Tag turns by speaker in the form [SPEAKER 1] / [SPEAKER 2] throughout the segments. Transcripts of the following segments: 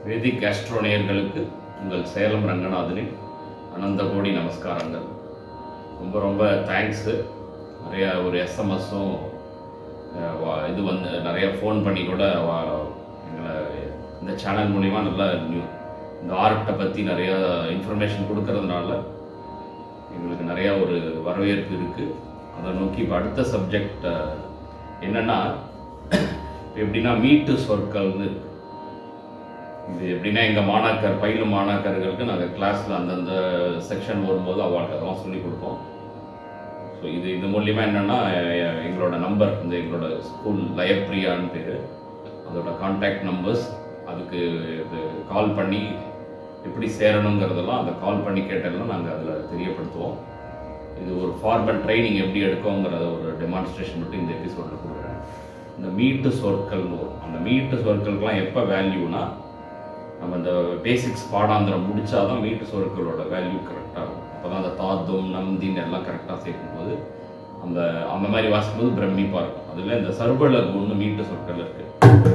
[SPEAKER 1] வேதிக் Castro நேயர்களுக்கு உங்கள் சேலம் ரங்கநாதனின் அனந்த கோடி நமஸ்காரங்கள் ரொம்ப ரொம்ப தேங்க்ஸு நிறையா ஒரு எஸ்எம்எஸும் இது வந்து நிறைய ஃபோன் பண்ணி கூட வா- எங்களை இந்த சேனல் மூலிமா நல்லா நியூ இந்த ஆர்ட்டை பற்றி நிறைய இன்ஃபர்மேஷன் கொடுக்கறதுனால எங்களுக்கு நிறையா ஒரு வரவேற்பு இருக்குது அதை நோக்கி இப்போ அடுத்த சப்ஜெக்ட் என்னென்னா எப்படின்னா மீட்டு சொற்கள்னு இருக்கு. இது எப்படின்னா எங்கள் மாணாக்கர் பயிலும் மாணாக்கர்களுக்கு நாங்கள் கிளாஸில் அந்தந்த செக்ஷன் வரும்போது அவங்களுக்கு அதெல்லாம் சொல்லிக் கொடுப்போம் ஸோ இது இது மூலியமாக என்னென்னா எங்களோட நம்பர் இந்த எங்களோட ஸ்கூல் லயப்ரியான்னு பேர் அதோட கான்டாக்ட் நம்பர்ஸ் அதுக்கு இது கால் பண்ணி எப்படி சேரணுங்கிறதெல்லாம் அந்த கால் பண்ணி கேட்டெல்லாம் நாங்கள் அதில் தெரியப்படுத்துவோம் இது ஒரு ஃபார்மல் ட்ரைனிங் எப்படி எடுக்கோங்கிறத ஒரு டெமான்ஸ்ட்ரேஷன் மட்டும் இந்த எபிசோடில் கொடுக்குறேன் இந்த மீட்டு சொற்கள்னு வரும் அந்த மீட்டு சொற்களுக்கெல்லாம் எப்போ வேல்யூனா நம்ம இந்த பேசிக்ஸ் பாடாந்திரம் முடிச்சாதான் மீட்டு சொற்களோட வேல்யூ கரெக்டாக இருக்கும் அப்போ தான் அந்த தாத்தும் நந்தின் எல்லாம் கரெக்டாக சேர்க்கும்போது அந்த அந்த மாதிரி வாசிக்கும்போது பிரமிப்பாக இருக்கும் அதில் இந்த சர்வலகுன்னு மீட்டு சொற்கள் இருக்கு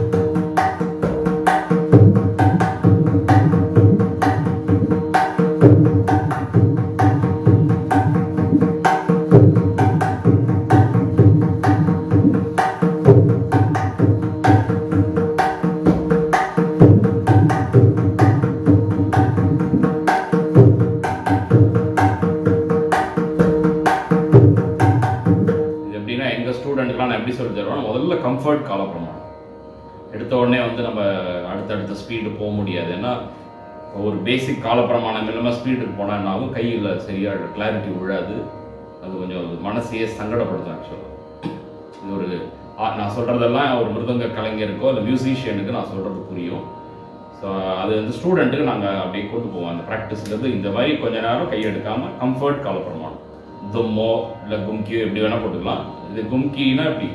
[SPEAKER 1] இது எப்படின்னா எங்கள் ஸ்டூடெண்ட்டுக்கெலாம் நான் எப்படி சொல்லி தருவேன் முதல்ல கம்ஃபர்ட் காலப்பிரமாணம் எடுத்த உடனே வந்து நம்ம அடுத்தடுத்த ஸ்பீடு போக முடியாது ஏன்னா ஒரு பேசிக் காலப்பிரமாணம் இல்லாமல் ஸ்பீடுக்கு போனால் என்ன ஆகும் கையில் சரியாக கிளாரிட்டி விழாது அது கொஞ்சம் மனசையே சங்கடப்படுத்தும் ஆக்சுவலாக இது ஒரு ஆ- நான் சொல்கிறதெல்லாம் ஒரு மிருதங்க கலைஞருக்கோ இல்லை மியூசிஷியனுக்கு நான் சொல்கிறது புரியும் ஸோ அது வந்து ஸ்டூடெண்ட்டுக்கு நாங்கள் அப்படியே கொண்டு போவோம் அந்த ப்ராக்டிஸ்லேருந்து இந்த மாதிரி கொஞ்ச நேரம் கை எடுக்காமல் கம்ஃபர்ட் காலப்பிரமாணம் தும்மோ இல்லை கும்கியோ எப்படி வேணால் போட்டுக்கலாம் இது கும்கின்னா இப்படி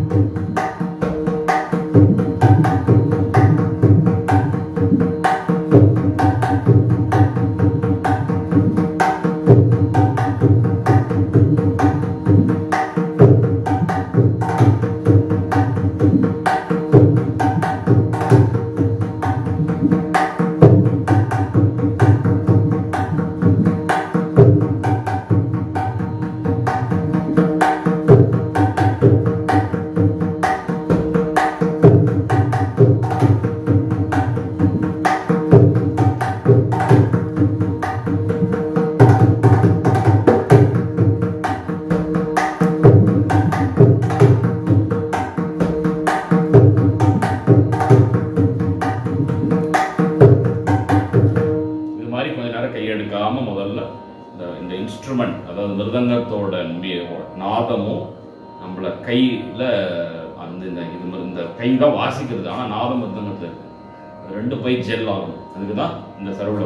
[SPEAKER 1] இது மாதிரி கொஞ்ச நேரம் கையெடுக்காம முதல்ல இந்த இந்த இன்ஸ்ட்ருமெண்ட் அதாவது மிருதங்கத்தோட மி- நாதமும் நம்மள கையில அந்த இந்த இது மி- இந்த கை தான் வாசிக்கிறது ஆனால் நாதம் மிருதங்கத்தில் இருக்கு அது ரெண்டு பை ஜெல் ஆகும் அதுக்கு தான் இந்த சர்வல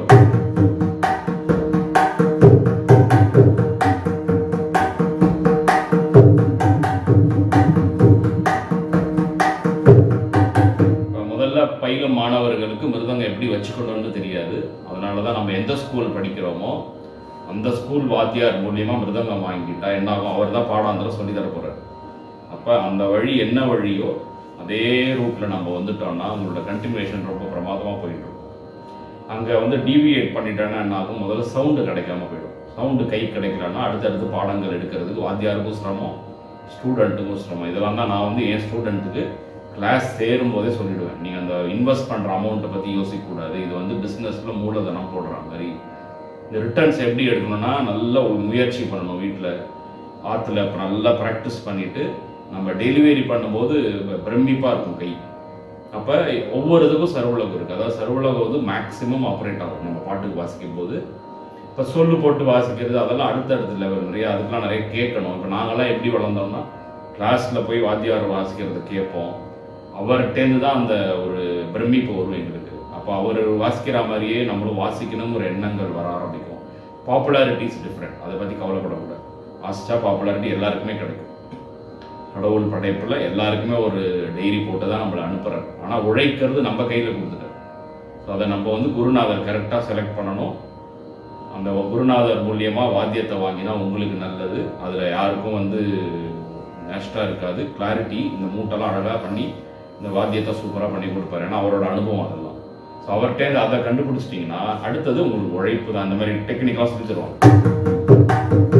[SPEAKER 1] இப்ப முதல்ல பயிலும் மாணவர்களுக்கு மிருதங்கம் எப்படி வச்சுக்கணும்னு தெரியாது அதனால தான் நம்ம எந்த ஸ்கூல் படிக்கிறோமோ அந்த ஸ்கூல் வாத்தியார் மூலியமா மிருதங்கம் வாங்கிட்டா என்ன ஆகும் அவர் தான் பாடாந்திரம் சொல்லி தர போறாரு அப்ப அந்த வழி என்ன வழியோ அதே ரூட்ல நம்ம வந்துட்டோம்னா உங்களோட கண்டினியூஷன் ரொம்ப பிரமாதமா போயிட்டு இருக்கும் அங்க வந்து டீவியேட் பண்ணிட்டோன்னா என்ன ஆகும் முதல்ல சவுண்டு கிடைக்காம போயிடும் சவுண்டு கை கிடைக்கலன்னா அடுத்தடுத்து பாடங்கள் எடுக்கிறதுக்கு வாத்தியாருக்கும் சிரமம் ஸ்டூடெண்ட்டுக்கும் சிரமம் இதெல்லாம் தான் நான் வந்து என் ஸ்டூடெண்ட்டுக்கு கிளாஸ் சேரும் போதே சொல்லிடுவேன் நீங்கள் அந்த இன்வெஸ்ட் பண்ணுற அமௌண்ட்டை பற்றி யோசிக்கக்கூடாது இது வந்து பிஸ்னஸில் மூலதனம் போடுற மாதிரி இந்த ரிட்டர்ன்ஸ் எப்படி எடுக்கணும்னா நல்ல ஒரு முயற்சி பண்ணணும் வீட்டில் ஆற்றுல இப்போ நல்லா ப்ராக்டிஸ் பண்ணிட்டு நம்ம டெலிவரி பண்ணும்போது பிரமிப்பாக இருக்கும் கை அப்போ ஒவ்வொரு இதுக்கும் சர்வலகம் இருக்குது அதாவது சர்வலகம் வந்து மேக்ஸிமம் ஆப்ரேட் ஆகும் நம்ம பாட்டுக்கு வாசிக்கும் போது இப்போ சொல்லு போட்டு வாசிக்கிறது அதெல்லாம் அடுத்தடுத்த லெவல் நிறைய அதுக்கெல்லாம் நிறைய கேட்கணும் இப்போ நாங்கெல்லாம் எப்படி வளர்ந்தோம்னா கிளாஸில் போய் வாத்தியார் வாசிக்கிறத கேட்போம் அவர்கிட்டேருந்து தான் அந்த ஒரு பிரமிப்பு வரும் எங்களுக்கு அப்போ அவர் வாசிக்கிற மாதிரியே நம்மளும் வாசிக்கணும் ஒரு எண்ணங்கள் வர ஆரம்பிக்கும் பாப்புலாரிட்டிஸ் டிஃப்ரெண்ட் அதை பற்றி கவலைப்படக்கூடாது வாசிச்சா பாப்புலாரிட்டி எல்லாருக்குமே கிடைக்கும் கடவுள் படைப்பில் எல்லாருக்குமே ஒரு டைரி போட்டு தான் நம்மளை அனுப்புறாரு ஆனால் உழைக்கிறது நம்ம கையில் கொடுத்துட்டார் ஸோ அதை நம்ம வந்து குருநாதர் கரெக்டாக செலக்ட் பண்ணணும் அந்த குருநாதர் மூலியமாக வாத்தியத்தை வாங்கினா உங்களுக்கு நல்லது அதில் யாருக்கும் வந்து நஷ்டம் இருக்காது கிளாரிட்டி இந்த மூட்டெல்லாம் அழகாக பண்ணி இந்த வாத்தியத்தை சூப்பராக பண்ணி கொடுப்பாரு ஏன்னா அவரோட அனுபவம் அதெல்லாம் ஸோ அவர்கிட்ட அதை கண்டுபிடிச்சிட்டிங்கன்னா அடுத்தது உங்களுக்கு உழைப்பு தான் அந்த மாதிரி டெக்னிக்கலாக சொல்லி தருவாங்க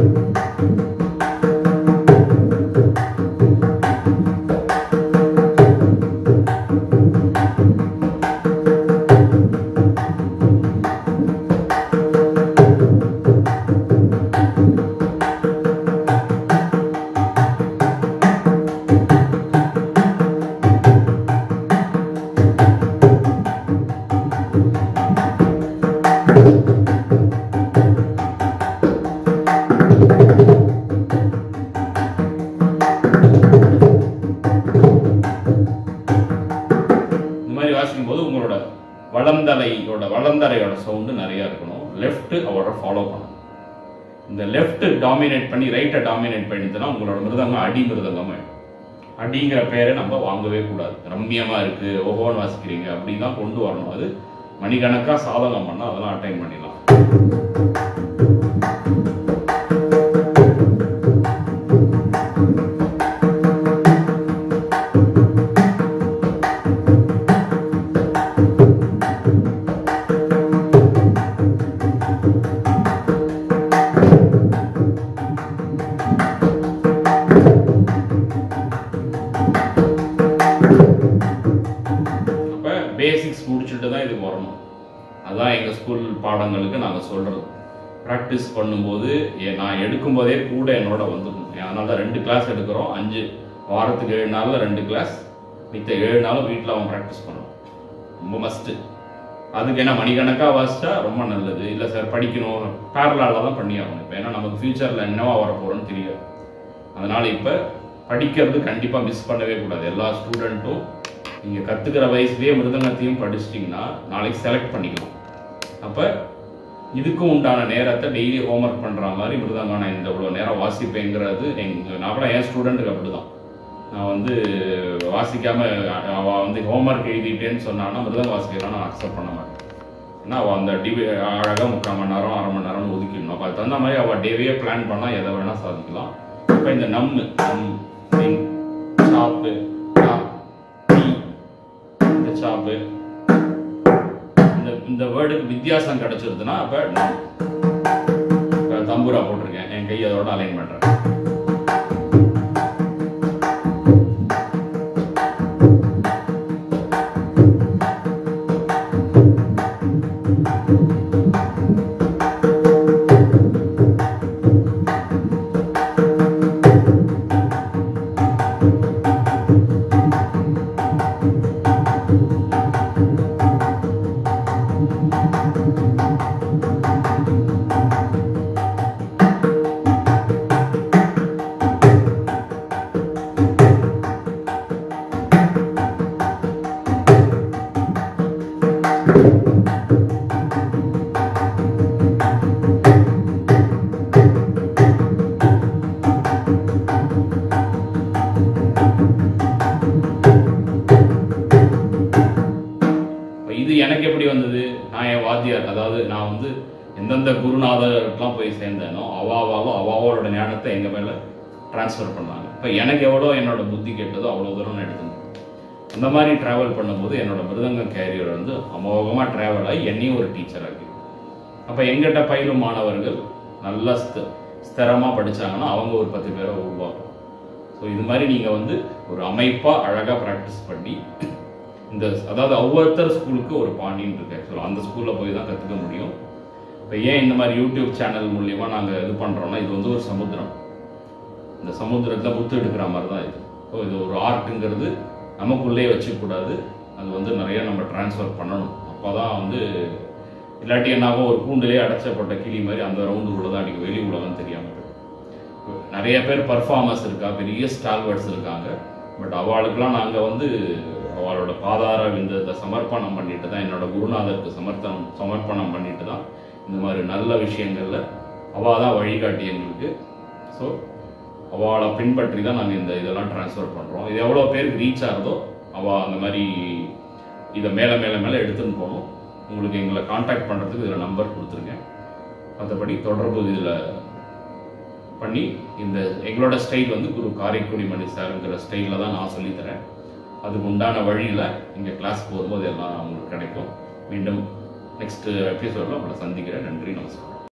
[SPEAKER 1] இந்த மாதிரி வாசிக்கும் போது உங்களோட வளந்தலையோட வளந்தரையோட சவுண்டு நிறைய இருக்கணும் லெஃப்ட் அவரோட ஃபாலோ பண்ணணும் இந்த லெஃப்ட் டாமினேட் பண்ணி ரைட்டை டாமினேட் பண்ணிட்டுனா உங்களோட மிருதங்கம் அடி மிருதங்கம் ஆயிடும். அடிங்கிற பேரை நம்ம வாங்கவே கூடாது ரம்மியமா இருக்கு ஓஹோன்னு வாசிக்கிறீங்க அப்படி தான் கொண்டு வரணும் அது மணிக்கணக்கா சாதகம் பண்ணா அதெல்லாம் அட்டைன் பண்ணிடலாம் அப்ப பேசிக்ஸ் முடிச்சுட்டு தான் இதுக்கு வரணும் அதான் எங்க ஸ்கூல் பாடங்களுக்கு நாங்க சொல்றது ப்ராக்டிஸ் பண்ணும்போது ஏ- நான் எடுக்கும்போதே கூட என்னோட வந்துடணும் அதனால தான் ரெண்டு கிளாஸ் எடுக்கிறோம் அஞ்சு வாரத்துக்கு ஏழு நாள்ல ரெண்டு கிளாஸ் மித்த ஏழு நாளும் வீட்டில் அவன் ப்ராக்டிஸ் பண்ணணும் ரொம்ப மஸ்ட்டு அதுக்கு என்ன மணிக்கணக்காக வாசிச்சா ரொம்ப நல்லது இல்லை சார் படிக்கணும் பேரலால தான் பண்ணி ஆகணும் இப்போ ஏன்னா நமக்கு ஃபியூச்சரில் என்னவா வர போகிறோன்னு தெரியாது அதனால இப்போ படிக்கிறது கண்டிப்பாக மிஸ் பண்ணவே கூடாது எல்லா ஸ்டூடெண்ட்டும் நீங்கள் கற்றுக்கிற வயசுலேயே மிருதங்கத்தையும் படிச்சிட்டிங்கன்னா நாளைக்கு செலக்ட் பண்ணிக்கலாம் அப்போ இதுக்கும் உண்டான நேரத்தை டெய்லி ஹோம்ஒர்க் பண்ணுற மாதிரி மிருதங்கம் நான் இந்த இவ்வளோ நேரம் வாசிப்பேங்கிறது எங்க நான் கூட என் ஸ்டூடெண்ட்டுக்கு அப்படி தான் நான் வந்து வாசிக்காம அ- அவ வந்து ஹோம்ஒர்க் எழுதிட்டேன்னு சொன்னான்னா மிருதங்க வாசிக்கலாம் நான் அக்செப்ட் பண்ண மாட்டேன் ஏன்னா அவள் அந்த டிவி அழகாக முக்கால் மணி நேரம் அரை மணி நேரம் ஒதுக்கிடணும் அப்போ அது தகுந்த மாதிரி அவள் டேவே பிளான் பண்ணால் எதை வேணால் சாதிக்கலாம் இப்போ இந்த நம்மு நம் திங் சாப்பு டா, டீ, இந்த சாப்பு இந்த இந்த வேர்டுக்கு வித்தியாசம் கிடைச்சிருதுன்னா அப்போ நம் இப்ப தம்பூரா போட்டிருக்கேன் என் கை அதோட அலைன் பண்ணுறேன் இப்ப இது எனக்கு எப்படி வந்தது நான் என் வாத்தியார் அதாவது நான் வந்து எந்தெந்த குருநாதர்லாம் போய் சேர்ந்தேனோ அவாவாலும் அவாவோட ஞானத்தை எங்க மேல ட்ரான்ஸ்ஃபர் பண்ணாங்க இப்போ எனக்கு எவ்வளோ என்னோட புத்தி கேட்டதோ அவ்வளோ தூரம் நான் எடுத்துருந்தேன் அந்த மாதிரி ட்ராவல் பண்ணும்போது என்னோட மிருதங்க கேரியர் வந்து அமோகமாக ட்ராவல் ஆகி என்னையும் ஒரு டீச்சர் ஆக்கி அப்போ எங்கிட்ட பயிலும் மாணவர்கள் நல்லா ஸ்த ஸ்திரமாக படிச்சாங்கன்னா அவங்க ஒரு பத்து பேரை உருவாக்கும் ஸோ இது மாதிரி நீங்கள் வந்து ஒரு அமைப்பாக அழகாக ப்ராக்டிஸ் பண்ணி இந்த அதாவது ஒவ்வொருத்தர் ஸ்கூலுக்கு ஒரு பாண்டின்னு இருக்கு ஆக்சுவலாக அந்த ஸ்கூலில் போய் தான் கற்றுக்க முடியும் இப்போ ஏன் இந்த மாதிரி யூடியூப் சேனல் மூலியமாக நாங்கள் இது பண்ணுறோம்னா இது வந்து ஒரு சமுத்திரம் இந்த சமுத்திரத்தில் முத்து எடுக்கிற மாதிரி தான் இது ஸோ இது ஒரு ஆர்ட்டுங்கிறது நமக்குள்ளே வச்சுக்கூடாது அது வந்து நிறைய நம்ம ட்ரான்ஸ்ஃபர் பண்ணணும் அப்போ தான் வந்து இல்லாட்டி என்னாகும் ஒரு கூண்டிலே அடைச்சப்பட்ட கிளி மாதிரி அந்த ரவுண்டு உள்ளதான் அடிக்கும் வெளி உலகம் தெரியாமல் போயிடும். நிறைய பேர் பர்ஃபார்மர்ஸ் இருக்கா பெரிய ஸ்டால்வர்ட்ஸ் இருக்காங்க பட் அவளுக்கெல்லாம் நாங்கள் வந்து அவளோட பாதார விந்தத்தை சமர்ப்பணம் பண்ணிட்டு தான் என்னோட குருநாதருக்கு சமர்ப்பணம் சமர்ப்பணம் பண்ணிட்டு தான் இந்த மாதிரி நல்ல விஷயங்கள்ல அவள் தான் வழிகாட்டி எங்களுக்கு ஸோ அவளை பின்பற்றி தான் நாங்கள் இந்த இதெல்லாம் ட்ரான்ஸ்ஃபர் பண்ணுறோம் இது எவ்வளோ பேருக்கு ரீச் ஆகுதோ அவள் அந்த மாதிரி இதை மேலே மேலே மேலே எடுத்துன்னு போகணும் உங்களுக்கு எங்களை காண்டாக்ட் பண்ணுறதுக்கு இதில் நம்பர் கொடுத்துருங்க மற்றபடி தொடர்பு இதில் பண்ணி இந்த எங்களோட ஸ்டைல் வந்து குரு காரைக்குடி மணி சாருங்கிற ஸ்டைலில் தான் நான் சொல்லித்தரேன் அதுக்கு உண்டான வழியில் இங்கே கிளாஸ் போகும்போது எல்லாம் உங்களுக்கு கிடைக்கும் மீண்டும் நெக்ஸ்ட் எபிசோடில் உங்களை சந்திக்கிறேன் நன்றி நமஸ்காரம்